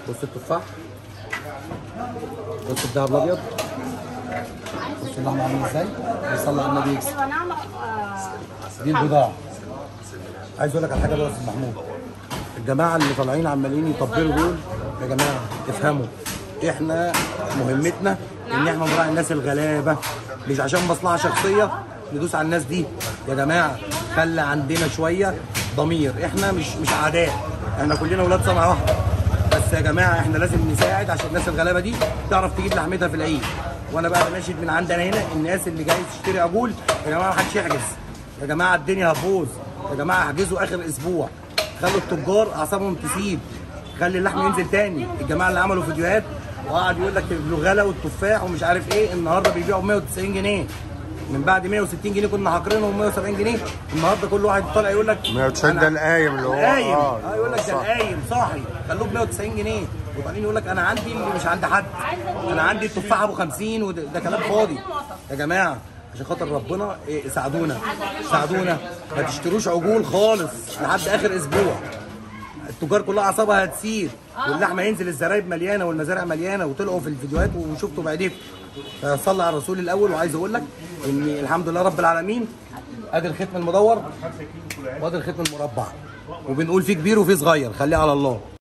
بص التفاح بص الدهب الابيض بص اللحمه عامل ازاي بيصلي على النبي يكسب ايوه نعمل آه، دي البضاعه عايز اقول لك على حاجه بقى يا استاذ محمود الجماعه اللي طالعين عمالين يطبلوا دول يا جماعه افهموا احنا مهمتنا ان احنا نراعي الناس الغلابه مش عشان مصلحه شخصيه ندوس على الناس دي يا جماعه خلي عندنا شويه ضمير احنا مش مش اعداء احنا كلنا ولاد صنعه واحده بس يا جماعه احنا لازم نساعد عشان الناس الغلابه دي تعرف تجيب لحمتها في العيد وانا بقى بناشد من عندنا هنا الناس اللي جاي تشتري عجول يا جماعه ما حدش يحجز يا جماعه الدنيا هتبوظ يا جماعه احجزوا اخر اسبوع خلوا التجار اعصابهم تسيب خلي اللحم ينزل تاني الجماعه اللي عملوا فيديوهات وقعد يقول لك الغلا والتفاح ومش عارف ايه النهارده بيبيعوا ب 190 جنيه من بعد 160 جنيه كنا حاقرينهم 170 جنيه النهارده كل واحد طالع يقول لك 190 ده أنا- القايم اللي هو قايم اه اه يقول لك ده صح. القايم صاحي خلوه ب 190 جنيه وبعدين يقول لك انا عندي اللي مش عند حد انا عندي التفاح ابو 50 وده ده كلام فاضي يا جماعه عشان خاطر ربنا إيه، ساعدونا ساعدونا ما تشتروش عجول خالص لحد اخر اسبوع التجار كلها اعصابها هتسير واللحمه ينزل الزرايب مليانه والمزارع مليانه وطلعوا في الفيديوهات وشفتوا بعينيكم فصلي على الرسول الاول وعايز اقول لك ان الحمد لله رب العالمين ادي الختم المدور وادي الختم المربع وبنقول فيه كبير وفيه صغير خليه على الله